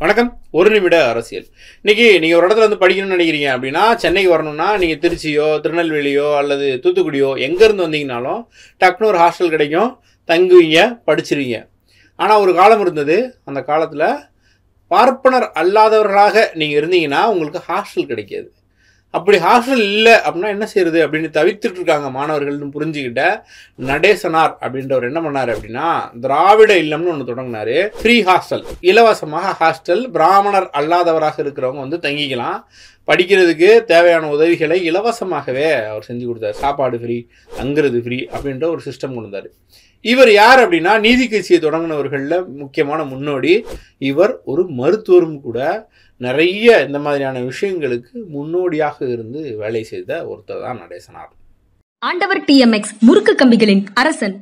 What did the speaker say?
வணக்கம் ஒரு நிமிட அரசியல் இன்னைக்கு நீங்கள் ஒரு இடத்துல வந்து படிக்கணும்னு நினைக்கிறீங்க அப்படின்னா சென்னைக்கு வரணும்னா நீங்கள் திருச்சியோ திருநெல்வேலியோ அல்லது தூத்துக்குடியோ எங்கேருந்து வந்தீங்கனாலும் டக்குனு ஒரு ஹாஸ்டல் கிடைக்கும் தங்குவீங்க படிச்சிருவீங்க ஆனால் ஒரு காலம் இருந்தது அந்த காலத்தில் பார்ப்பனர் அல்லாதவர்களாக நீங்கள் இருந்தீங்கன்னா உங்களுக்கு ஹாஸ்டல் கிடைக்காது அப்படி ஹாஸ்டல் இல்லை அப்படின்னா என்ன செய்யறது அப்படின்னு தவித்துட்டு இருக்காங்க மாணவர்கள்னு புரிஞ்சுக்கிட்ட நடேசனார் அப்படின்றவர் என்ன பண்ணாரு அப்படின்னா திராவிட இல்லம்னு ஒன்று தொடங்கினாரு ஃப்ரீ ஹாஸ்டல் இலவசமாக ஹாஸ்டல் பிராமணர் அல்லாதவராக இருக்கிறவங்க வந்து தங்கிக்கலாம் படிக்கிறதுக்கு தேவையான உதவிகளை இலவசமாகவே அவர் செஞ்சு கொடுத்தாரு சாப்பாடு ஃப்ரீ தங்குறது ஃப்ரீ அப்படின்ற ஒரு சிஸ்டம் கொண்டு வந்தார் இவர் யார் அப்படின்னா நீதி கட்சியை தொடங்கினவர்களில் முக்கியமான முன்னோடி இவர் ஒரு மருத்துவரும் கூட நிறைய இந்த மாதிரியான விஷயங்களுக்கு முன்னோடியாக இருந்து வேலை செய்த ஒருத்தர் தான் நடேசனார் ஆண்டவர் டிஎம்எக்ஸ் முறுக்கு கம்பிகளின் அரசன்